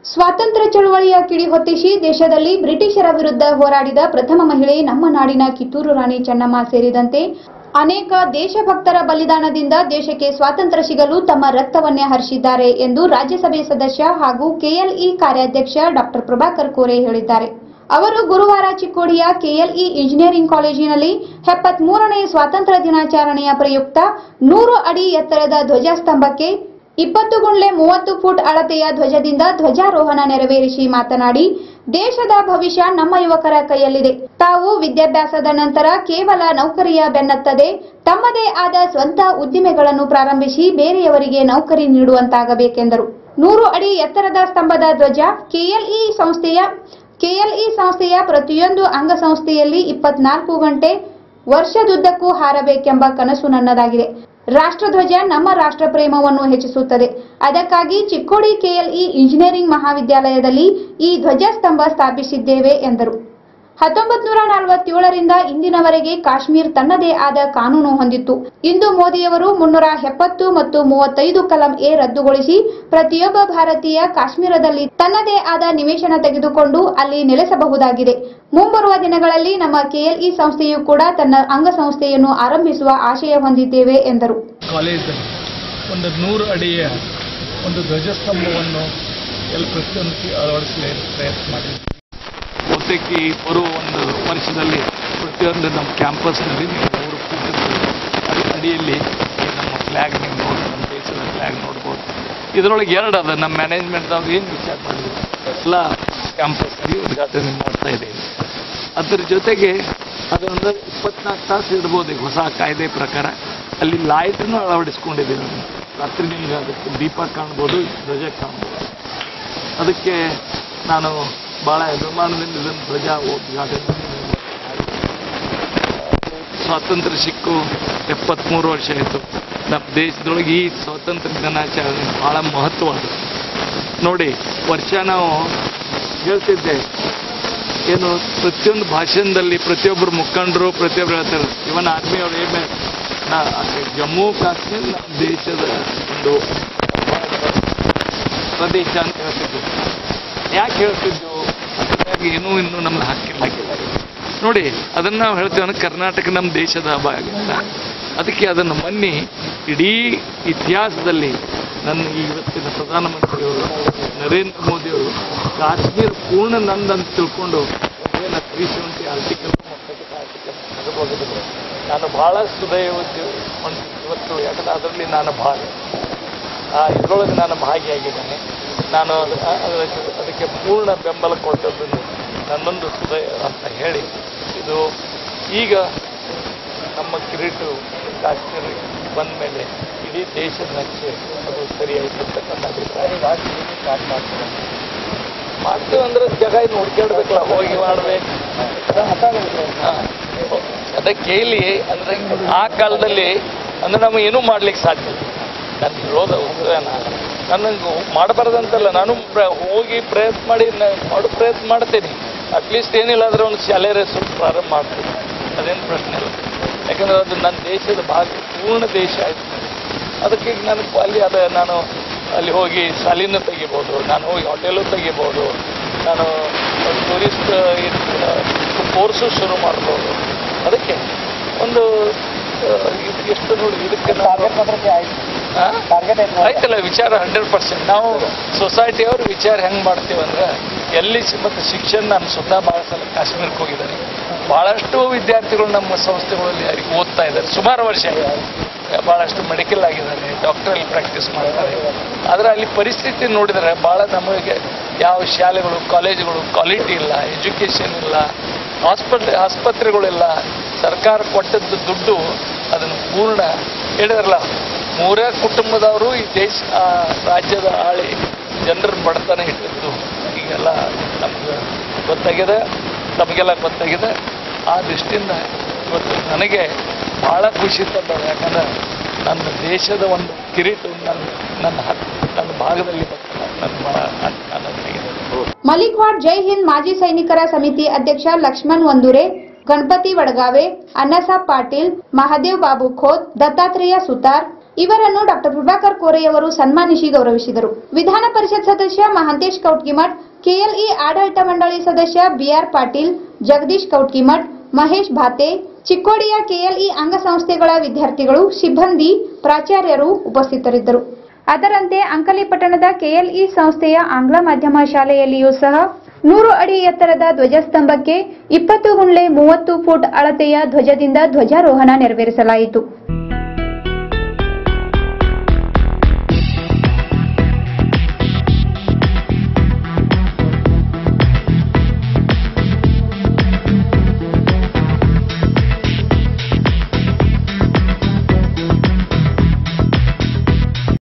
ಸ್ವಾತಂತ್ರ್ಯ ಚಳವಳಿಯ ಕಿಡಿ ಹೊತ್ತಿಸಿ ದೇಶದಲ್ಲಿ ಬ್ರಿಟಿಷರ ವಿರುದ್ಧ ಹೋರಾಡಿದ ಪ್ರಥಮ ಮಹಿಳೆ ನಮ್ಮ ನಾಡಿನ ಕಿತ್ತೂರು ರಾಣಿ ಚೆನ್ನಮ್ಮ ಸೇರಿದಂತೆ ಅನೇಕ ದೇಶಭಕ್ತರ ಬಲಿದಾನದಿಂದ ದೇಶಕ್ಕೆ ಸ್ವಾತಂತ್ರ್ಯ ಸಿಗಲು ತಮ್ಮ ರಕ್ತವನ್ನೇ ಹರಿಸಿದ್ದಾರೆ ಎಂದು ರಾಜ್ಯಸಭೆ ಸದಸ್ಯ ಹಾಗೂ ಕೆಎಲ್ಇ ಕಾರ್ಯಾಧ್ಯಕ್ಷ ಡಾಕ್ಟರ್ ಪ್ರಭಾಕರ್ ಕೋರೆ ಹೇಳಿದ್ದಾರೆ ಅವರು ಗುರುವಾರ ಚಿಕ್ಕೋಡಿಯ ಕೆಎಲ್ಇ ಇಂಜಿನಿಯರಿಂಗ್ ಕಾಲೇಜಿನಲ್ಲಿ ಎಪ್ಪತ್ತ್ ಮೂರನೇ ಸ್ವಾತಂತ್ರ್ಯ ದಿನಾಚರಣೆಯ ಪ್ರಯುಕ್ತ ನೂರು ಅಡಿ ಎತ್ತರದ ಧ್ವಜಸ್ತಂಭಕ್ಕೆ ಇಪ್ಪತ್ತು ಗುಂಡ್ಲೆ ಮೂವತ್ತು ಫುಟ್ ಅಳತೆಯ ಧ್ವಜದಿಂದ ಧ್ವಜಾರೋಹಣ ನೆರವೇರಿಸಿ ಮಾತನಾಡಿ ದೇಶದ ಭವಿಷ್ಯ ನಮ್ಮ ಯುವಕರ ಕೈಯಲ್ಲಿದೆ ತಾವು ವಿದ್ಯಾಭ್ಯಾಸದ ನಂತರ ಕೇವಲ ನೌಕರಿಯ ಬೆನ್ನತ್ತದೆ ತಮ್ಮದೇ ಆದ ಸ್ವಂತ ಉದ್ದಿಮೆಗಳನ್ನು ಪ್ರಾರಂಭಿಸಿ ಬೇರೆಯವರಿಗೆ ನೌಕರಿ ನೀಡುವಂತಾಗಬೇಕೆಂದರು ನೂರು ಅಡಿ ಎತ್ತರದ ಸ್ತಂಭದ ಧ್ವಜ ಕೆಎಲ್ಇ ಸಂಸ್ಥೆಯ ಕೆಎಲ್ಇ ಸಂಸ್ಥೆಯ ಪ್ರತಿಯೊಂದು ಅಂಗಸಂಸ್ಥೆಯಲ್ಲಿ ಇಪ್ಪತ್ನಾಲ್ಕು ಗಂಟೆ ವರ್ಷದುದ್ದಕ್ಕೂ ಹಾರಬೇಕೆಂಬ ಕನಸು ನನ್ನದಾಗಿದೆ ರಾಷ್ಟ್ರಧ್ವಜ ನಮ್ಮ ರಾಷ್ಟ್ರ ಪ್ರೇಮವನ್ನು ಹೆಚ್ಚಿಸುತ್ತದೆ ಅದಕ್ಕಾಗಿ ಚಿಕ್ಕೋಡಿ ಕೆಎಲ್ಇ ಇಂಜಿನಿಯರಿಂಗ್ ಮಹಾವಿದ್ಯಾಲಯದಲ್ಲಿ ಈ ಧ್ವಜಸ್ತಂಭ ಸ್ಥಾಪಿಸಿದ್ದೇವೆ ಎಂದರು ಹತ್ತೊಂಬತ್ತು ನೂರ ನಲವತ್ತೇಳರಿಂದ ಇಂದಿನವರೆಗೆ ಕಾಶ್ಮೀರ್ ತನ್ನದೇ ಆದ ಕಾನೂನು ಹೊಂದಿತ್ತು ಇಂದು ಮೋದಿಯವರು ಮುನ್ನೂರ ಎಪ್ಪತ್ತು ಮತ್ತು ಮೂವತ್ತೈದು ಕಲಂ ಎ ರದ್ದುಗೊಳಿಸಿ ಪ್ರತಿಯೊಬ್ಬ ಭಾರತೀಯ ಕಾಶ್ಮೀರದಲ್ಲಿ ತನ್ನದೇ ಆದ ನಿವೇಶನ ತೆಗೆದುಕೊಂಡು ಅಲ್ಲಿ ನೆಲೆಸಬಹುದಾಗಿದೆ ಮುಂಬರುವ ದಿನಗಳಲ್ಲಿ ನಮ್ಮ ಕೆಎಲ್ಇ ಸಂಸ್ಥೆಯು ಕೂಡ ತನ್ನ ಅಂಗಸಂಸ್ಥೆಯನ್ನು ಆರಂಭಿಸುವ ಆಶಯ ಹೊಂದಿದ್ದೇವೆ ಎಂದರು ಕಾಲೇಜಲ್ಲಿ ಒಂದು ನೂರು ಅಡಿಯ ಒಂದು ಧ್ವಜಸ್ತಂಭವನ್ನು ಎಲ್ಲ ಪ್ರತಿಯೊಂದು ಅಳವಡಿಸಲು ಪ್ರಯತ್ನ ಮಾಡಿದ್ವಿ ಬಹುತೇಕ ಈ ಬರುವ ಒಂದು ವರ್ಷದಲ್ಲಿ ಪ್ರತಿಯೊಂದು ನಮ್ಮ ಕ್ಯಾಂಪಸ್ನಲ್ಲಿ ನೀವು ಮೂರು ಫೀಟ್ ಅಡಿ ಅಡಿಯಲ್ಲಿ ಈ ನಮ್ಮ ಫ್ಲ್ಯಾಗ್ ನೀವು ನೋಡಿ ನಮ್ಮ ದೇಶದ ಫ್ಲ್ಯಾಗ್ ನೋಡ್ಬೋದು ಇದರೊಳಗೆ ಎರಡು ಅದ ನಮ್ಮ ಮ್ಯಾನೇಜ್ಮೆಂಟ್ದವ್ರು ಏನು ವಿಚಾರ ಮಾಡಿದ್ರು ಎಲ್ಲ ಕ್ಯಾಂಪಸ್ನಲ್ಲಿ ಉದ್ಘಾಟನೆ ಮಾಡ್ತಾ ಇದ್ದೀವಿ ಅದ್ರ ಜೊತೆಗೆ ಅದೊಂದು ಇಪ್ಪತ್ನಾಲ್ಕು ತಾಸು ಇಡ್ಬೋದು ಈಗ ಹೊಸ ಕಾಯ್ದೆ ಪ್ರಕಾರ ಅಲ್ಲಿ ಲೈಟನ್ನು ಅಳವಡಿಸ್ಕೊಂಡಿದ್ದೀವಿ ನಾವು ರಾತ್ರಿ ನಿಮ್ಗೆ ಅದಕ್ಕೆ ದೀಪ ಕಾಣ್ಬೋದು ಧ್ವಜ ಕಾಣ್ಬೋದು ಅದಕ್ಕೆ ನಾನು ಭಾಳ ಅಭಿಮಾನದಿಂದ ಇದನ್ನು ಧ್ವಜ ಉದ್ಘಾಟನೆ ಸ್ವಾತಂತ್ರ್ಯ ಸಿಕ್ಕು ಎಪ್ಪತ್ತ್ಮೂರು ವರ್ಷ ಆಯಿತು ನಮ್ಮ ದೇಶದೊಳಗೆ ಈ ಸ್ವಾತಂತ್ರ್ಯ ದಿನಾಚರಣೆ ಭಾಳ ಮಹತ್ವವಾದ ನೋಡಿ ವರ್ಷ ನಾವು ಹೇಳ್ತಿದ್ದೆ ಏನು ಪ್ರತಿಯೊಂದು ಭಾಷಣದಲ್ಲಿ ಪ್ರತಿಯೊಬ್ಬರು ಮುಖಂಡರು ಪ್ರತಿಯೊಬ್ಬರು ಹೇಳ್ತಾರೆ ಇವನ್ ಆರ್ಮಿಯವರು ಏನು ನಾ ಜಮ್ಮು ಕಾಶ್ಮೀರ ನಮ್ಮ ದೇಶದ ಒಂದು ಪ್ರದೇಶ ಅಂತ ಹೇಳ್ತಿದ್ವು ಯಾಕೆ ಹೇಳ್ತಿದ್ವು ಅದ್ರಾಗ ಏನೂ ಇನ್ನೂ ನಮ್ಗೆ ಹಾಕಿಲ್ಲ ನೋಡಿ ಅದನ್ನು ನಾವು ಹೇಳ್ತೀವಿ ಅಂದ್ರೆ ಕರ್ನಾಟಕ ನಮ್ಮ ದೇಶದ ಭಾಗ ಅಂತ ಅದಕ್ಕೆ ಅದನ್ನು ಮನ್ನಿ ಇಡೀ ಇತಿಹಾಸದಲ್ಲಿ ನನ್ನ ಈ ಇವತ್ತಿನ ಪ್ರಧಾನಮಂತ್ರಿಯವರು ನರೇಂದ್ರ ಮೋದಿಯವರು ಕಾಶ್ಮೀರ ಪೂರ್ಣ ನಂದಂತ ತಿಳ್ಕೊಂಡು ಏನು ತ್ರೀ ಸೆವೆಂಟಿ ಆರ್ಟಿಕಲ್ ನಾನು ಭಾಳ ಸುದಯ ಒಂದು ಇವತ್ತು ಯಾಕಂದ್ರೆ ಅದರಲ್ಲಿ ನಾನು ಭಾಗ ಆ ಇದರೊಳಗೆ ನಾನು ಭಾಗಿಯಾಗಿದ್ದೇನೆ ನಾನು ಅದ- ಅದಕ್ಕೆ ಅದಕ್ಕೆ ಪೂರ್ಣ ಬೆಂಬಲ ಕೊಟ್ಟದ್ದನ್ನು ನನ್ನೊಂದು ಹೃದಯ ಅಂತ ಹೇಳಿ ಇದು ಈಗ ನಮ್ಮ ಕಿರೀಟು ಕಾಶ್ಮೀರ ಬಂದ ಮೇಲೆ ಇಡೀ ದೇಶದ ನಕ್ಷೆ ಅದು ಸರಿಯಾಯಿತು ಅಂತಕ್ಕಂಥ ಅಭಿಪ್ರಾಯ ಸ್ಟಾರ್ಟ್ ಮಾಡ್ತೇವೆ ಮಾಡ್ತೇವೆ ಅಂದ್ರೆ ಜಾಗ ಇನ್ನು ಹುಡ್ಕ್ಯಾಡ್ಬೇಕಲ್ಲ ಹೋಗಿ ಮಾಡ್ಬೇಕು ಅದಕ್ಕೆ ಇಲ್ಲಿ ಅಂದ್ರೆ ಆ ಕಾಲದಲ್ಲಿ ಅಂದ್ರೆ ನಾವು ಏನೂ ಮಾಡ್ಲಿಕ್ಕೆ ಸಾಧ್ಯ ಇಲ್ಲ ನಾನು ಹೇಳೋದು ಉದ್ದೇಶ ನನಗೆ ಮಾಡಬಾರ್ದಂತಲ್ಲ ನಾನು ಪ್ರ- ಹೋಗಿ ಪ್ರಯತ್ನ ಮಾಡಿ ನ- ಮಾಡೋ ಪ್ರಯತ್ನ ಮಾಡ್ತೀನಿ ಅಟ್ಲೀಸ್ಟ್ ಏನಿಲ್ಲ ಆದರೆ ಒಂದು ಶಾಲೆ ಸ್ವಲ್ಪ ಪ್ರಾರಂಭ ಮಾಡ್ತೀನಿ ಅದೇನು ಪ್ರಶ್ನೆ ಇಲ್ಲ ಯಾಕಂದ್ರೆ ಅದು ನನ್ನ ದೇಶದ ಭಾಗ ಪೂರ್ಣ ದೇಶ ಆಯ್ತು ಅದಕ್ಕೆ ಈಗ ನನಗೆ ಅಲ್ಲಿ ಅದ ನಾನು ಅಲ್ಲಿ ಹೋಗಿ ಶಾಲಿನೂ ತೆಗಿಬೋದು ನಾನು ಹೋಗಿ ಹೋಟೆಲು ತೆಗಿಬೋದು ನಾನು ಟೂರಿಸ್ಟ್ ಕೋರ್ಸು ಶುರು ಮಾಡ್ಬೋದು ಅದಕ್ಕೆ ಒಂದು ಆ, ಇದು ಎಷ್ಟು ನೋಡಿ ಇದಕ್ಕೆ ನಾನು ಆ? ಆಯ್ತಲ್ಲ ವಿಚಾರ ಹಂಡ್ರೆಡ್ ಪರ್ಸೆಂಟ್ ನಾವು ಸೊಸೈಟಿಯವರು ವಿಚಾರ ಹೆಂಗೆ ಮಾಡ್ತೀವಿ ಅಂದ್ರೆ ಎಲ್ಲಿ ಸಿ- ಮತ್ತು ಶಿಕ್ಷಣ ನಾನು ಸ್ವತಃ ಭಾಳ ಸಲ ಕಾಶ್ಮೀರಕ್ಕೆ ಹೋಗಿದ್ದಾರೆ ಭಾಳಷ್ಟು ವಿದ್ಯಾರ್ಥಿಗಳು ನಮ್ಮ ಸಂಸ್ಥೆಗಳಲ್ಲಿ ಯಾರಿಗೆ ಓದ್ತಾ ಇದ್ದಾರೆ ಸುಮಾರು ವರ್ಷ ಭಾಳಷ್ಟು ಮೆಡಿಕಲ್ ಆಗಿದ್ದಾರೆ ಡಾಕ್ಟರಲ್ಲಿ ಪ್ರಾಕ್ಟೀಸ್ ಮಾಡ್ತಾರೆ ಆದರೆ ಅಲ್ಲಿ ಪರಿಸ್ಥಿತಿ ನೋಡಿದರೆ ಭಾಳ ನಮಗೆ ಯಾವ ಶಾಲೆಗಳು ಕಾಲೇಜುಗಳು ಕ್ವಾಲಿಟಿ ಇಲ್ಲ ಎಜುಕೇಷನ್ ಇಲ್ಲ ಹಾಸ್ಪಿಟ್ಲ್ ಆಸ್ಪತ್ರೆಗಳಿಲ್ಲ ಸರ್ಕಾರ ಕೊಟ್ಟದ್ದು ದುಡ್ಡು ಅದನ್ನು ಪೂರ್ಣ ಹೇಳಿದ್ರಲ್ಲ ಮೂರೇ ಕುಟುಂಬದವರು ಈ ದೇಶ ಆ ರಾಜ್ಯದ ಆಳಿ ಜನರ ಬಡತನ ಇಟ್ಟಿದ್ದು ಈಗೆಲ್ಲ ನಮ್ಗೆ ಗೊತ್ತಾಗಿದೆ ನಮಗೆಲ್ಲ ಗೊತ್ತಾಗಿದೆ ಆ ದೃಷ್ಟಿಯಿಂದ ಇವತ್ತು ನನಗೆ ಭಾಳ ಖುಷಿ ತಂದ ಯಾಕಂದ್ರೆ ನನ್ನ ದೇಶದ ಒಂದು ಕಿರೀಟ ನನ್ನ ನನ್ನ ಹಕ್ ನನ್ನ ಭಾಗದಲ್ಲಿ ಬರ್ತದೆ. ನನ್ನ ಭಾಳ ಆನಂದಾಗಿದೆ ಮಲಿಕ್ವಾಡ್ ಜೈ ಹಿಂದ್ ಮಾಜಿ ಸೈನಿಕರ ಸಮಿತಿ ಅಧ್ಯಕ್ಷ ಲಕ್ಷ್ಮಣ್ ಒಂದೂರೆ ಗಣಪತಿ ವಡಗಾವೆ ಅನ್ನಸಾಬ್ ಪಾಟೀಲ್ ಮಹಾದೇವ್ ಬಾಬು ಖೋತ್ ದತ್ತಾತ್ರೇಯ ಸುತಾರ್ ಇವರನ್ನು ಡಾಕ್ಟರ್ ಪ್ರಭಾಕರ್ ಕೋರೆ ಅವರು ಸನ್ಮಾನಿಸಿ ಗೌರವಿಸಿದರು ವಿಧಾನ ಪರಿಷತ್ ಸದಸ್ಯ ಮಹಾಂತೇಶ್ ಕೌಟ್ಕಿಮಠ್ ಕೆಎಲ್ಇ ಆಡಳಿತ ಮಂಡಳಿ ಸದಸ್ಯ ಬಿಆರ್ ಪಾಟೀಲ್ ಜಗದೀಶ್ ಕೌಟ್ಕಿಮಠ್ ಮಹೇಶ್ ಭಾತೆ ಚಿಕ್ಕೋಡಿಯ ಕೆಎಲ್ಇ ಅಂಗಸಂಸ್ಥೆಗಳ ವಿದ್ಯಾರ್ಥಿಗಳು ಸಿಬ್ಬಂದಿ ಪ್ರಾಚಾರ್ಯರು ಉಪಸ್ಥಿತರಿದ್ದರು ಅದರಂತೆ ಅಂಕಲಿ ಪಟ್ಟಣದ ಕೆಎಲ್ಇ ಸಂಸ್ಥೆಯ ಆಂಗ್ಲ ಮಾಧ್ಯಮ ಶಾಲೆಯಲ್ಲಿಯೂ ಸಹ ನೂರು ಅಡಿ ಎತ್ತರದ ಧ್ವಜಸ್ತಂಭಕ್ಕೆ ಇಪ್ಪತ್ತು ಗುಂಡ್ಲೆ ಮೂವತ್ತು ಫುಟ್ ಅಳತೆಯ ಧ್ವಜದಿಂದ ಧ್ವಜಾರೋಹಣ ನೆರವೇರಿಸಲಾಯಿತು